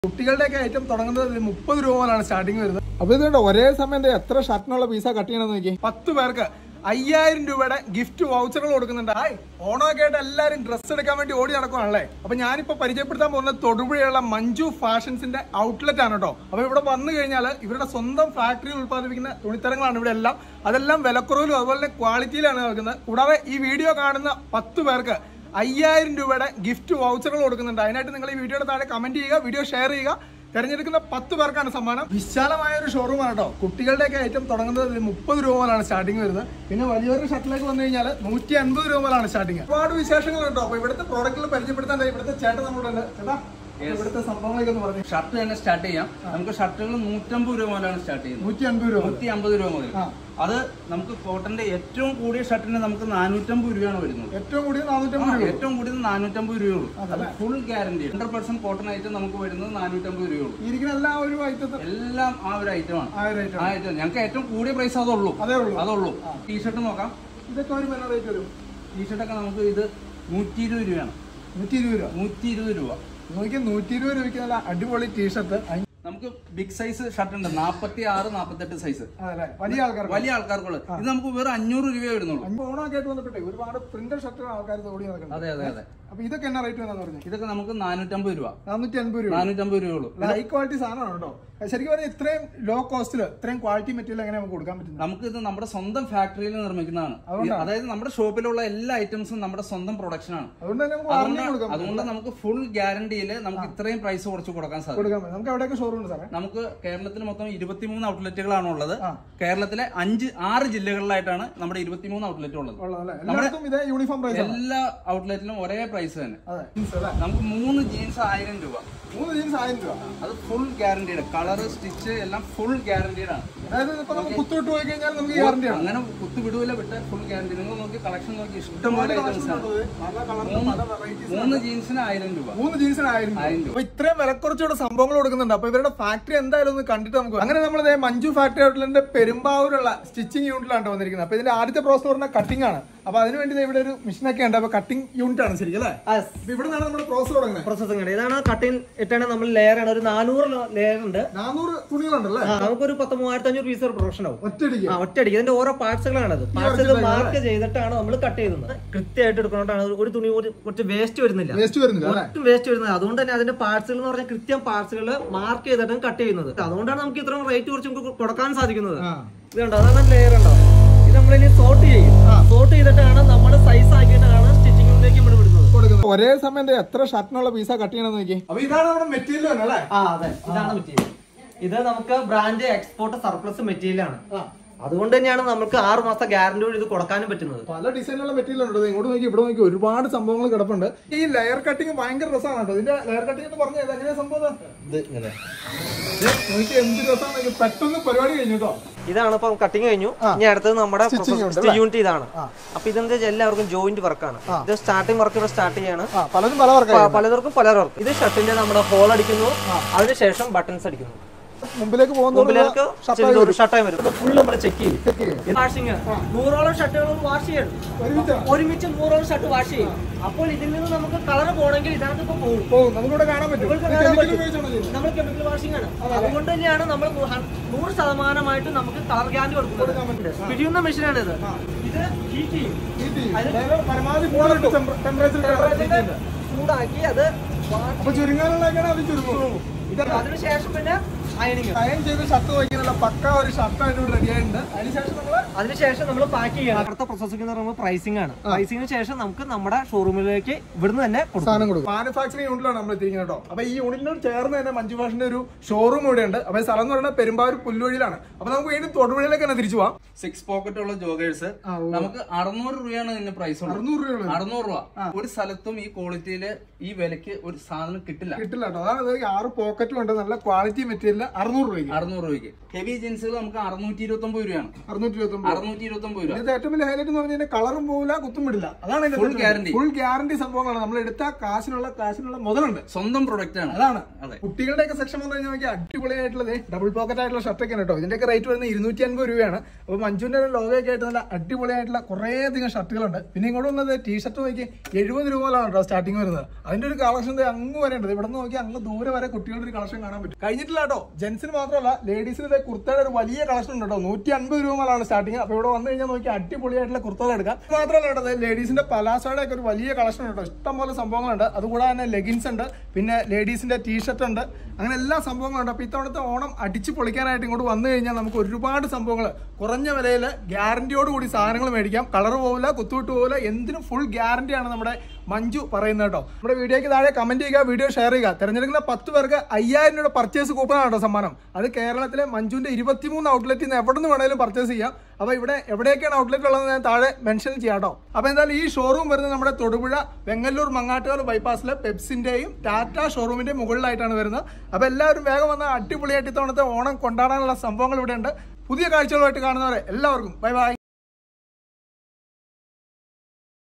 കുട്ടികളുടെയൊക്കെ item തുടങ്ങുന്നത് മുപ്പത് രൂപ മുതലാണ് സ്റ്റാർട്ടിങ് വരുന്നത് അപ്പൊ ഇതുകൊണ്ട് ഒരേ സമയം ദേ എത്ര ഷർട്ടിനുള്ള പീസ കട്ട് ചെയ്യണമെന്ന് നോക്കി പത്ത് പേർക്ക് അയ്യായിരം രൂപയുടെ ഗിഫ്റ്റ് വൗച്ചറുകൾ കൊടുക്കുന്നുണ്ട് ഹായ് ഓണമൊക്കെ ആയിട്ട് എല്ലാവരും ഡ്രസ്സ് എടുക്കാൻ വേണ്ടി ഓടി നടക്കുവാണല്ലേ അപ്പൊ ഞാനിപ്പോ പരിചയപ്പെടുത്താൻ പോകുന്നത് തൊടുപുഴയുള്ള മഞ്ജു ഫാഷൻസിന്റെ ഔട്ട്ലെറ്റ് ആണ് കേട്ടോ അപ്പൊ ഇവിടെ വന്നു കഴിഞ്ഞാൽ ഇവരുടെ സ്വന്തം ഫാക്ടറിയിൽ ഉത്പാദിപ്പിക്കുന്ന തുണിത്തരങ്ങളാണ് ഇവിടെ എല്ലാം അതെല്ലാം വിലക്കുറവിലും അതുപോലെ തന്നെ ക്വാളിറ്റിയിലാണ് നൽകുന്നത് കൂടാതെ ഈ വീഡിയോ കാണുന്ന പത്ത് പേർക്ക് അയ്യായിരം രൂപയുടെ ഗിഫ്റ്റ് വൗച്ചറുകൾ കൊടുക്കുന്നുണ്ട് അതിനായിട്ട് നിങ്ങൾ ഈ വീഡിയോയുടെ താഴെ കമന്റ് ചെയ്യുക വീഡിയോ ഷെയർ ചെയ്യുക തെരഞ്ഞെടുക്കുന്ന പത്ത് പേർക്കാണ് സമ്മാനം വിശാലമായ ഒരു ഷോറൂമാണ് കേട്ടോ കുട്ടികളുടെയൊക്കെ ഐറ്റം തുടങ്ങുന്നത് മുപ്പത് രൂപ മുതലാണ് സ്റ്റാർട്ടിങ് വരുന്നത് പിന്നെ വലിയൊരു ഷർട്ടിലേക്ക് വന്നു കഴിഞ്ഞാൽ നൂറ്റി അൻപത് രൂപ മുതലാണ് സ്റ്റാർട്ടിങ് ഒരുപാട് വിശേഷങ്ങൾ ഉണ്ടോ അപ്പൊ ഇവിടുത്തെ പ്രോഡക്റ്റുകൾ പരിചയപ്പെടുത്താൻ ദേ ഇവിടുത്തെ ചേട്ടൻ നമ്മളുണ്ട് ചേട്ടാ ഇവിടുത്തെ സംഭവങ്ങളൊക്കെ ഒന്ന് പറഞ്ഞു ഷർട്ട് തന്നെ സ്റ്റാർട്ട് ചെയ്യാം നമുക്ക് ഷർട്ടുകൾ നൂറ്റമ്പത് രൂപ മുതലാണ് സ്റ്റാർട്ട് ചെയ്യുന്നത് നൂറ്റി അൻപത് രൂപ നൂറ്റി അമ്പത് രൂപ മുതൽ ആ. അത് നമുക്ക് കോട്ടന്റെ ഏറ്റവും കൂടിയ ഷർട്ടിന് നമുക്ക് നാനൂറ്റമ്പത് രൂപയാണ് വരുന്നത് ഏറ്റവും കൂടിയ നാനൂറ്റമ്പത് രൂപ ഏറ്റവും കൂടിയത് നാനൂറ്റമ്പത് രൂപയുള്ളൂ അത് full guarantee hundred percent cotton item നമുക്ക് വരുന്നത് നാനൂറ്റമ്പത് രൂപയുള്ളൂ ഈ ഇരിക്കുന്ന എല്ലാ ഒരു ഐറ്റത്തിൽ എല്ലാം ആ ഒരു ഐറ്റമാണ് ആ ഒരു ഐറ്റം ആ ഐറ്റം ഞങ്ങൾക്ക് ഏറ്റവും കൂടിയ പ്രൈസ് അതുള്ളൂ അതേ ഉള്ളൂ അതുള്ളൂ ടീഷർട്ട് നോക്കാം ഇതൊക്കെ ഒരു മെന റേറ്റ് വരും ടീഷർട്ടൊക്കെ നമുക്ക് ഇത് നൂറ്റി ഇരുപത് രൂപയാണ് നൂറ്റി ഇരുപത് രൂപ നൂറ്റി ഇരുപത് രൂപ നോക്കി നൂറ്റി ഇരുപത് രൂപയ്ക്ക് നല്ല അടിപൊളി ടീഷർട്ട് നമുക്ക് ബിഗ് സൈസ് ഷർട്ട് ഉണ്ട് നാപ്പത്തി ആറ് നാപ്പത്തെട്ട് സൈസ് അതല്ലേ വലിയ ആൾക്കാർക്ക് വലിയ ആൾക്കാർക്കുള്ളത് ഇത് നമുക്ക് വെറും അഞ്ഞൂറ് രൂപയെ വരുന്നുള്ളൂ അഞ്ച് ഓണമൊക്കെ ആയിട്ട് വന്നപ്പോഴേ ഒരുപാട് പ്രിന്റഡ് ഷർട്ടുകൾ ആൾക്കാർ ഓടി നടക്കുന്നത് അതെ അതെ അതെ അപ്പൊ ഇതൊക്കെ എന്നാ റേറ്റ് വന്നാന്ന് പറഞ്ഞു ഇതൊക്കെ നമുക്ക് നാനൂറ്റമ്പത് രൂപ നാനൂറ്റി അൻപത് രൂപ നാനൂറ്റമ്പത് രൂപയുള്ളൂ ഹൈ ക്വാളിറ്റി സാധനമാണ് കേട്ടോ ശരിക്കും പറഞ്ഞാൽ ഇത്രയും ലോ കോസ്റ്റിൽ ഇത്രയും ക്വാളിറ്റി മെറ്റീരിയൽ എങ്ങനെ നമുക്ക് കൊടുക്കാൻ പറ്റുന്നത് നമുക്ക് ഇത് നമ്മുടെ സ്വന്തം ഫാക്ടറിയിൽ നിർമ്മിക്കുന്നതാണ് ഈ- അതായത് നമ്മുടെ ഷോപ്പിലുള്ള എല്ലാ ഐറ്റംസും നമ്മുടെ സ്വന്തം പ്രൊഡക്ഷൻ ആണ് അതുകൊണ്ട് തന്നെ നമുക്ക് വാറണ്ടി കൊടുക്കാം അതുകൊണ്ട് നമുക്ക് ഫുൾ ഗ്യാരണ്ടിയിൽ നമുക്ക് ഇത്രയും പ്രൈസ് കുറച്ച് കൊടുക്കാൻ സാധിക്കും കൊടുക്കാൻ പറ്റും നമുക്ക് എവിടെയൊക്കെ ഷോറൂം ഉണ്ട് സാറേ നമുക്ക് കേരളത്തിൽ മൊത്തം ഇരുപത്തിമൂന്ന് ഔട്ട്ലെറ്റുകളാണ് ഉള്ളത് ആ. കേരളത്തിലെ അഞ്ച് ആറ് ജില്ലകളിലായിട്ടാണ് നമ്മുടെ ഇരുപത്തിമൂന്ന് ഔട്ട്ലെറ്റ് ഉള്ളത് ഉള്ളതല്ലേ എല്ലാവർക്കും ഇതേ യൂണിഫോം പ്രൈസ് ആണ് എല്ലാ ഔട്ട്ലെറ്റിലും ഒരേ പ്രൈസ് തന്നെ അതെ ജീൻസ് അല്ലേ നമുക്ക് മൂന്ന് ജീൻസ് ആയിരം രൂപ മൂന്ന് ജീൻസ് ആയിരം രൂപ അത് ഫുൾ ഗ്യാരണ്ടീഡ് കളർ സ്റ്റിച്ച് എല്ലാം ഫുൾ ഗ്യാരണ്ടീഡ് ആണ് അതായത് ഇപ്പൊ നമുക്ക് കുത്തുവിട്ട് പോയി കഴിഞ്ഞാൽ നമുക്ക് ഗ്യാരണ്ടി ആണ് അങ്ങനെ കുത്തു വിടൂല വിട്ട ഫുൾ ഗ്യാരണ്ടി നിങ്ങൾ നോക്കി കളക്ഷൻ നോക്കി ഇഷ്ടം പോലെ ഐറ്റംസ് ആണ് പല കളറിലും പല വെറൈറ്റീസ് മൂന്ന് ജീൻസിന് ആയിരം രൂപ മൂന്ന് ജീൻസിന് ആയിരം രൂപ. ആയിരം രൂപ അപ്പൊ ഇത്രയും വിലക്കുറച്ചുകൂടെ സംഭവങ്ങൾ കൊടുക്കുന്നുണ്ട് അപ്പൊ ഇവരുടെ ഫാക്ടറി എന്തായാലും ഒന്ന് കണ്ടിട്ട് നമുക്ക് അങ്ങനെ നമ്മൾ മഞ്ജു ഫാക്ടറി ഔട്ട്ലെറ്റിന്റെ പെരുമ്പാവൂരുള്ള സ്റ്റിച്ചിങ് യൂണിറ്റിലാണ് ട്ടോ വന്നിരിക്കുന്നത് അപ്പൊ ഇതിന്റെ ആദ്യത്തെ പ്രോസസ് പറഞ്ഞാൽ കട്ടിംഗ് ആണ് അപ്പൊ അതിനുവേണ്ടി ദേ ഇവിടെ ഒരു മെഷീനൊക്കെ ഉണ്ട് അപ്പൊ കട്ടിംഗ് യൂണിറ്റ് ആണ് ശരിക്കും അല്ലേ അപ്പൊ ഇവിടെ നിന്നാണ് നമ്മുടെ പ്രോസസ് തുടങ്ങുന്നത് പ്രോസസ്സിംഗ് ആണ് ഇതാണ് കട്ടിങ് ഇട്ടാണ് നമ്മൾ ലെയർ ആണ് ഒരു നാനൂറ് ലെയർ ഉണ്ട് നാനൂറ് തുണികളുണ്ടല്ലേ ആ, നമുക്കൊരു പത്ത് മൂവായിരത്തി അഞ്ഞൂറ് പീസ് ഒരു പ്രൊഡക്ഷൻ ആവും ഒറ്റയടിക്ക് ആ ഒറ്റയടിക്ക് ഇതിന്റെ ഓരോ പാർട്സുകളാണ് അത് പാർട്സ് മാർക്ക് ചെയ്തിട്ടാണ് നമ്മൾ കട്ട് ചെയ്യുന്നത് കൃത്യമായിട്ട് എടുക്കുന്നതുകൊണ്ടാണ് ഒരു തുണി ഒരു- കുറച്ച് വേസ്റ്റ് വരുന്നില്ല വേസ്റ്റ് വരുന്നില്ല അല്ലേ ഒട്ടും വേസ്റ്റ് വരുന്നത് അതുകൊണ്ട് തന്നെ അതിന്റെ പാർട്സുകൾ എന്ന് പറഞ്ഞാൽ കൃത്യം പാർട്സുകൾ മാർക്ക് ചെയ്തിട്ടാണ് കട്ട് ചെയ്യുന്നത് അതുകൊണ്ടാണ് നമുക്ക് ഇത്രയും റേറ്റ് കുറച്ച് നമുക്ക് കൊടുക്കാൻ സാധിക്കുന്നത് ആ. ഇത് കണ്ടോ അതാണ് ലെയർ ഉണ്ടോ ഇത് നമ്മളിനി സോർട്ട് ചെയ്യും സോർട്ട് ചെയ്തിട്ടാണ് നമ്മൾ സൈസ് ആക്കിയിട്ടാണ് സ്റ്റിച്ചിങ്ങിലേക്ക് ഇവിടെ വിടുന്നത് കൊടുക്കുന്നത് ഒരേ സമയം ദേ എത്ര ഷർട്ടിനുള്ള പീസ കട്ട് ചെയ്യണമെന്ന് നോക്കി അപ്പൊ ഇതാണ് നമ്മുടെ മെറ്റീരിയൽ തന്നെ അല്ലേ ആ അതെ ഇതാണ് മെറ്റീരിയൽ ഇത് നമുക്ക് ബ്രാൻഡ് എക്സ്പോർട്ട് സർപ്ലസ് മെറ്റീരിയൽ ആണ് ആ. അതുകൊണ്ട് തന്നെയാണ് നമുക്ക് ആറ് മാസത്തെ ഗ്യാരണ്ടിയോട് ഇത് കൊടുക്കാനും പറ്റുന്നത് പല ഡിസൈനുള്ള മെറ്റീരിയൽ ഉണ്ട് ദേ ഇങ്ങോട്ട് നോക്കി ഇവിടെ നോക്കി ഒരുപാട് സംഭവങ്ങൾ കിടപ്പുണ്ട് ഈ ലെയർ കട്ടിങ് ഭയങ്കര രസമാണ് കേട്ടോ ഇതിന്റെ ലെയർ കട്ടിംഗ് എന്ന് പറഞ്ഞത് എങ്ങനെയാ സംഭവം ഇത് ഇങ്ങനെ ദേ, നോക്കി എന്ത് രസമാണ് പെട്ടെന്ന് പരിപാടി കഴിഞ്ഞു കേട്ടോ ഇതാണ് ഇപ്പം കട്ടിങ് കഴിഞ്ഞു ഇനി അടുത്തത് നമ്മുടെ Stitching ഉണ്ട് സ്റ്റിച്ച് യൂണിറ്റ് ഇതാണ് അപ്പൊ ഇതെന്താ വെച്ചാൽ എല്ലാവർക്കും ജോയിന്റ് വർക്കാണ് ഇത് സ്റ്റാർട്ടിംഗ് വർക്ക് ഇവിടെ സ്റ്റാർട്ട് ചെയ്യാണ് ആ പലരും പല വർക്കായി പ- പലർക്കും പല വർക്ക് ഇത് ഷർട്ടിന്റെ നമ്മുടെ ഹോൾ അടിക്കുന്നു അതിനുശേഷം ബട്ടൺസ് അടിക്കുന്നു മുമ്പിലേക്ക് മുമ്പിലേക്ക് പോകുന്ന ഷർട്ടായി വരും ഫുൾ നമ്മൾ ചെക്ക് ചെയ്യും വാഷിങ് നൂറോളം ഷർട്ടുകൾ വാഷ് ചെയ്യണം ഒരുമിച്ചാണ് ഒരുമിച്ച് നൂറോളം ഷർട്ട് വാഷ് ചെയ്യും അപ്പോൾ ഇതിൽ നിന്ന് നമുക്ക് കളർ പോകണമെങ്കിൽ ഇതിനകത്ത് ഇപ്പൊ പോകും പോകും നമുക്കിവിടെ കാണാൻ പറ്റും നിങ്ങൾക്ക് ഇത് കാണാൻ chemical പറ്റും. ഉപയോഗിച്ചാണോ ചെയ്യുന്നത്? നമ്മൾ കെമിക്കൽ വാഷിംഗ് ആണ് അതുകൊണ്ട് തന്നെയാണ് നമ്മൾ നൂ- ഹൺ- നൂറ് ശതമാനമായിട്ട് നമുക്ക് കളർ ഗ്യാരണ്ടി കൊടുക്കുന്നത് പിടിയുന്ന മെഷീനാണ് ഇത് ഇത് ഹീറ്റ് ചെയ്യും Heat ചെയ്യും. അതായത് പരമാവധി കൂടുതൽ ടെമ്പറേച്ചർ ചൂടാക്കി അത് അപ്പൊ ചുരുങ്ങാനുള്ളതൊക്കെയാണ് അത് ചുരുങ്ങും ഇത് അതിനുശേഷം പിന്നെ അയണിങ് അയൺ ചെയ്ത് ഷർട്ട് വയ്ക്കാനുള്ള പക്ക ഒരു ഷർട്ടായിട്ട് ഇവിടെ റെഡി ആയിട്ടുണ്ട് അതിനുശേഷം നമ്മള് അതിനുശേഷം നമ്മൾ പാക്ക് ചെയ്യണം അടുത്ത പ്രോസസ്സിംഗ് എന്ന് പറയുമ്പോൾ പ്രൈസിംഗ് ആണ് പ്രൈസിംഗിന് ശേഷം നമുക്ക് നമ്മുടെ ഷോറൂമിലേക്ക് ഇവിടുന്ന് തന്നെ കൊടുക്കാം സാധനം കൊടുക്കും മാനുഫാക്ചറിംഗ് യൂണിറ്റിലാണ് നമ്മൾ എത്തിക്കുന്നത് കേട്ടോ അപ്പൊ ഈ യൂണിറ്റിനോട് ചേർന്ന് തന്നെ മഞ്ജു ഫാഷന്റെ ഒരു ഷോറൂം ഇവിടെ ഉണ്ട് അപ്പൊ ഈ സ്ഥലം എന്ന് പറയുന്നത് പെരുമ്പാവൂർ പുല്ലുവഴിയിലാണ് അപ്പൊ നമുക്ക് വീണ്ടും തൊടുപുഴയിലേക്ക് തന്നെ തിരിച്ചു പോവാം സിക്സ് പോക്കറ്റ് ഉള്ള ജോഗേഴ്സ് ആ, ഓ. നമുക്ക് അറുന്നൂറ് രൂപയാണ് ഇതിന്റെ പ്രൈസ് അറുന്നൂറ് രൂപയുള്ള അറുന്നൂറ് രൂപ ഒരു സ്ഥലത്തും ഈ ക്വാളിറ്റിയില് ഈ വിലക്ക് ഒരു സാധനം കിട്ടില്ല കിട്ടില്ല കേട്ടോ അതാണ് ഇത് ആറ് പോക്കറ്റും ഉണ്ട് നല്ല ക്വാളിറ്റി മെറ്റീരിയൽ മെറ്റീരിയൽ അറുന്നൂറ് രൂപയ്ക്ക് അറുന്നൂറ് രൂപയ്ക്ക് ഹെവി ജീൻസുകൾ നമുക്ക് അറുന്നൂറ്റി ഇരുപത്തി ഒമ്പത് രൂപയാണ് അറുന്നൂറ്റി ഇരുപത്തി ഒമ്പത് അറുന്നൂറ്റി ഇരുപത്തി ഒമ്പത് രൂപ ഇതിന്റെ ഏറ്റവും വലിയ ഹൈലൈറ്റ് എന്ന് പറഞ്ഞാൽ കളറും പോകില്ല കുത്തും വിടില്ല അതാണ് Full guarantee. ഫുൾ ഗ്യാരണ്ടി സംഭവങ്ങളാണ് നമ്മൾ എടുത്ത കാശിനുള്ള കാശിനുള്ള മുതലുണ്ട് സ്വന്തം പ്രൊഡക്റ്റ് ആണ് അതാണ് അതെ കുട്ടികളുടെ ഒക്കെ സെക്ഷൻ വന്നു കഴിഞ്ഞാൽ നമുക്ക് അടിപൊളിയായിട്ടുള്ളത് ഡബിൾ പോക്കറ്റ് ആയിട്ടുള്ള ഷർട്ട് ഒക്കെ കേട്ടോ ഇതിന്റെയൊക്കെ റേറ്റ് വരുന്നത് ഇരുന്നൂറ്റി അൻപത് രൂപയാണ് അപ്പൊ മഞ്ജുവിന്റെ ലോഗൊക്കെ ആയിട്ട് നല്ല അടിപൊളിയായിട്ടുള്ള കുറേ അധികം ഷർട്ടുകളുണ്ട് പിന്നെ ഇങ്ങോട്ട് വന്നത് ടീഷർട്ട് നോക്കി എഴുപത് രൂപ മുതലാണ് കേട്ടോ സ്റ്റാർട്ടിങ് വരുന്നത് അതിന്റെ ഒരു കളക്ഷൻ അങ്ങ് വരെ ഉണ്ട് ഇവിടെ നിന്ന് നോക്കി അങ്ങ് ദൂരെ വരെ കുട്ടികളുടെ ഒരു കളക്ഷൻ കാണാൻ പറ്റും കഴിഞ്ഞിട്ടില്ല കേട്ടോ ജെൻസിന് മാത്രമല്ല ലേഡീസിന് കുർത്തയുടെ ഒരു വലിയ കളക്ഷൻ ഉണ്ട് കേട്ടോ നൂറ്റി അൻപത് രൂപ മുതലാണ് സ്റ്റാർട്ടിങ് അപ്പൊ ഇവിടെ വന്നു കഴിഞ്ഞാൽ നോക്കി അടിപൊളിയായിട്ടുള്ള കുർത്തകൾ എടുക്കാം ഇത് മാത്രമല്ല കേട്ടോ ലേഡീസിന്റെ പലാസയുടെ ഒക്കെ ഒരു വലിയ കളക്ഷൻ ഉണ്ട് കേട്ടോ ഇഷ്ടംപോലെ സംഭവങ്ങളുണ്ട് അതുകൂടാതെ തന്നെ ലെഗിൻസ് ഉണ്ട് പിന്നെ ലേഡീസിന്റെ ടീഷർട്ട് ഉണ്ട് അങ്ങനെ എല്ലാ സംഭവങ്ങളുണ്ട് അപ്പൊ ഇത്തവണത്തെ ഓണം അടിച്ചു പൊളിക്കാനായിട്ട് ഇങ്ങോട്ട് വന്നു കഴിഞ്ഞാൽ നമുക്ക് ഒരുപാട് സംഭവങ്ങൾ കുറഞ്ഞ വിലയിൽ ഗ്യാരണ്ടിയോട് കൂടി സാധനങ്ങൾ മേടിക്കാം കളർ പോകില്ല കുത്തുവിട്ട് പോകില്ല എന്തിനും ഫുൾ ഗ്യാരണ്ടിയാണ് നമ്മുടെ മഞ്ജു പറയുന്നത് കേട്ടോ നമ്മുടെ വീഡിയോയ്ക്ക് താഴെ കമന്റ് ചെയ്യുക വീഡിയോ ഷെയർ ചെയ്യുക തിരഞ്ഞെടുക്കുന്ന പത്ത് പേർക്ക് അയ്യായിരം രൂപയുടെ പർച്ചേസ് കൂപ്പണാണ് കേട്ടോ സമ്മാനം അത് കേരളത്തിലെ മഞ്ജുവിന്റെ ഇരുപത്തിമൂന്ന് ഔട്ട്ലെറ്റിൽ നിന്ന് എവിടെ നിന്ന് വേണേലും പർച്ചേസ് ചെയ്യാം അപ്പൊ ഇവിടെ എവിടെയൊക്കെയാണ് ഔട്ട്ലെറ്റ് ഉള്ളതെന്ന് ഞാൻ താഴെ മെൻഷൻ ചെയ്യാം കേട്ടോ അപ്പൊ എന്തായാലും ഈ ഷോറൂം വരുന്നത് നമ്മുടെ തൊടുപുഴ വെങ്ങല്ലൂർ മങ്ങാട്ടുകാർ ബൈപ്പാസിലെ പെപ്സിന്റെയും ടാറ്റ ഷോറൂമിന്റെയും മുകളിലായിട്ടാണ് വരുന്നത് അപ്പൊ എല്ലാവരും വേഗം വന്ന അടിപൊളിയായിട്ട് ഇത്തവണത്തെ ഓണം കൊണ്ടാടാനുള്ള സംഭവങ്ങൾ ഇവിടെ ഉണ്ട് പുതിയ കാഴ്ചകളുമായിട്ട് കാണുന്നവരെ എല്ലാവർക്കും ബൈ ബൈ